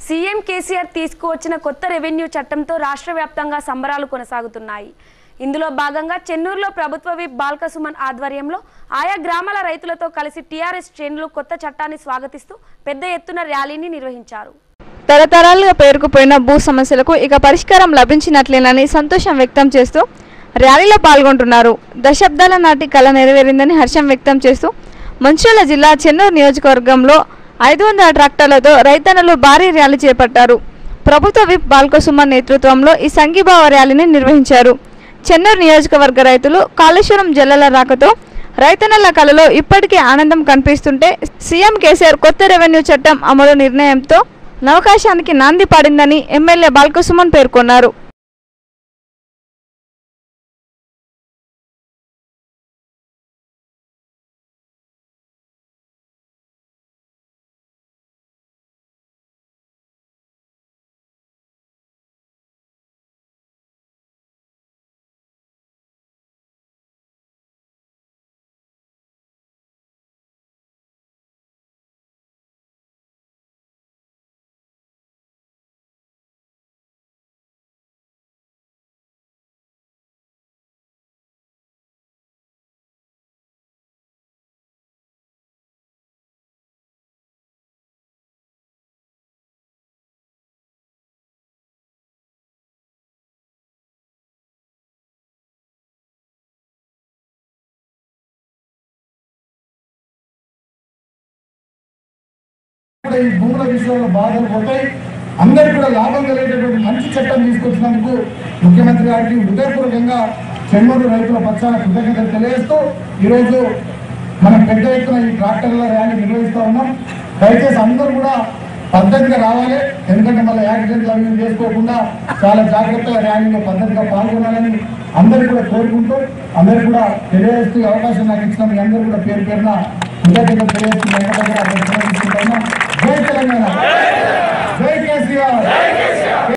CM KCR తీసుకువచ్చిన కొత్త revenue చట్టంతో రాష్ట్ర వ్యాప్తంగా సంబరాలు కొనసాగుతున్నాయి ఇందులో భాగంగా చెన్నూరులో ప్రభుత్వ విప్ బాల్కసుమన్ ఆధ్వర్యంలో ఆయా గ్రామాల రైతులతో కలిసి టీఆర్ఎస్ శ్రేణులు కొత్త చట్టాన్ని స్వాగతిస్తూ పెద్ద ఎత్తున ర్యాలీని నిర్వహించారు తరతరాలుగా పేరుకుపోయిన భూ సమస్యలకు ఇక పరిష్కారం లభించినట్లేనని సంతోషం వ్యక్తం చేస్తూ ర్యాలీలో పాల్గొంటున్నారు దశాబ్దాల నాటి కళ నెరవేరిందని హర్షం వ్యక్తం చేస్తూ మంచిర్యాల జిల్లా చెన్నూరు నియోజకవర్గంలో ఐదు వందల ట్రాక్టర్లతో రైతన్నలు భారీ ర్యాలీ చేపట్టారు ప్రభుత్వ విప్ బాల్కసుమన్ నేతృత్వంలో ఈ సంఘీభావ ర్యాలీని నిర్వహించారు చెన్నూరు నియోజకవర్గ రైతులు కాళేశ్వరం జల్లల రాకతో రైతన్నల కళలో ఇప్పటికే ఆనందం కనిపిస్తుంటే సీఎం కేసీఆర్ కొత్త రెవెన్యూ చట్టం అమలు నిర్ణయంతో నవకాశానికి నాంది పాడిందని ఎమ్మెల్యే బాల్కసుమన్ పేర్కొన్నారు కూడా ఈ భూముల విషయంలో బాధలు పోతాయి అందరికి కూడా లాభం కలిగేటటువంటి మంచి చట్టం తీసుకొచ్చినందుకు ముఖ్యమంత్రి గారికి హృదయపూర్వకంగా చెన్నూరు రైతుల పక్షాన కృతజ్ఞతలు తెలియజేస్తూ ఈరోజు మనం పెద్ద ఎత్తున ఈ ట్రాక్టర్ల ర్యాలీ నిర్వహిస్తూ ఉన్నాం దయచేసి అందరూ కూడా పద్ధతిగా రావాలి ఎందుకంటే మళ్ళీ యాక్సిడెంట్లు అవి ఇవి చేసుకోకుండా చాలా జాగ్రత్తగా ర్యాలీలో పద్ధతిగా పాల్గొనాలని అందరూ కూడా కోరుకుంటూ అందరూ కూడా తెలియజేస్తూ ఈ అవకాశం నాకు ఇచ్చిన మీ అందరూ కూడా పేరు పేరున కృతజ్ఞతలు తెలియజేస్తూ